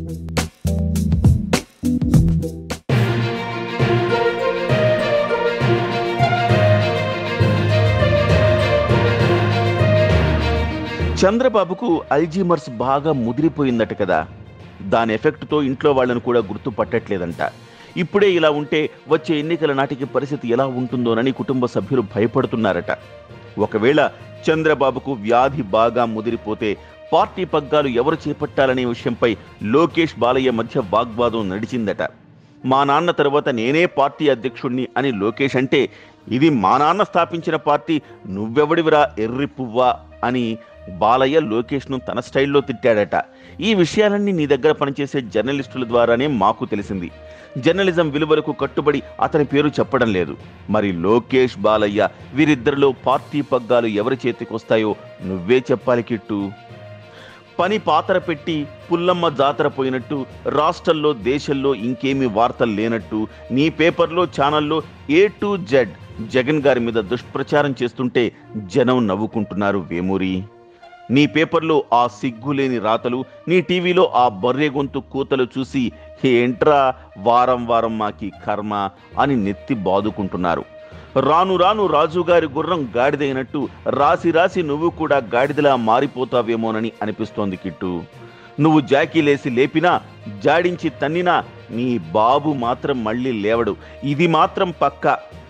చంద్రబాబుకు అల్జీమర్స్ బాగా ముదిరిపోయిందట కదా దాని ఎఫెక్ట్తో ఇంట్లో వాళ్ళను కూడా గుర్తుపట్టట్లేదంట ఇప్పుడే ఇలా ఉంటే వచ్చే ఎన్నికల నాటికి పరిస్థితి ఎలా ఉంటుందోనని కుటుంబ సభ్యులు భయపడుతున్నారట ఒకవేళ చంద్రబాబుకు వ్యాధి బాగా ముదిరిపోతే పార్టీ పగ్గాలు ఎవరు చేపట్టాలనే విషయంపై లోకేష్ బాలయ్య మధ్య వాగ్వాదం నడిచిందట మా నాన్న తర్వాత నేనే పార్టీ అధ్యక్షుణ్ణి అని లోకేష్ అంటే ఇది మా నాన్న స్థాపించిన పార్టీ నువ్వెవడివిరా ఎర్రి పువ్వా అని బాలయ్య లోకేష్ను తన స్టైల్లో తిట్టాడట ఈ విషయాలన్నీ నీ దగ్గర పనిచేసే జర్నలిస్టుల ద్వారానే మాకు తెలిసింది జర్నలిజం విలువలకు కట్టుబడి అతని పేరు చెప్పడం లేదు మరి లోకేష్ బాలయ్య వీరిద్దరిలో పార్టీ పగ్గాలు ఎవరి చేతికొస్తాయో నువ్వే చెప్పాలి కిట్టు పని పాతర పెట్టి పుల్లమ్మ జాతర పోయినట్టు రాష్ట్రంలో దేశంలో ఇంకేమీ వార్తలు లేనట్టు నీ పేపర్లో ఛానల్లో ఏ టు జెడ్ జగన్ గారి మీద దుష్ప్రచారం చేస్తుంటే జనం నవ్వుకుంటున్నారు వేమూరి నీ పేపర్లో ఆ సిగ్గులేని రాతలు నీ టీవీలో ఆ బర్రె గొంతు కూతలు చూసి ఏంట్రా వారం వారం మాకి కర్మ అని నెత్తి బాదుకుంటున్నారు రాను రాను రాజుగారి గుర్రం గాడిదైనట్టు రాసి రాసి నువ్వు కూడా గాడిదలా మారిపోతావేమోనని అనిపిస్తోంది కిట్టు నువ్వు జాకీలేసి లేపినా జాడించి తన్నినా నీ బాబు మాత్రం మళ్ళీ లేవడు ఇది మాత్రం పక్క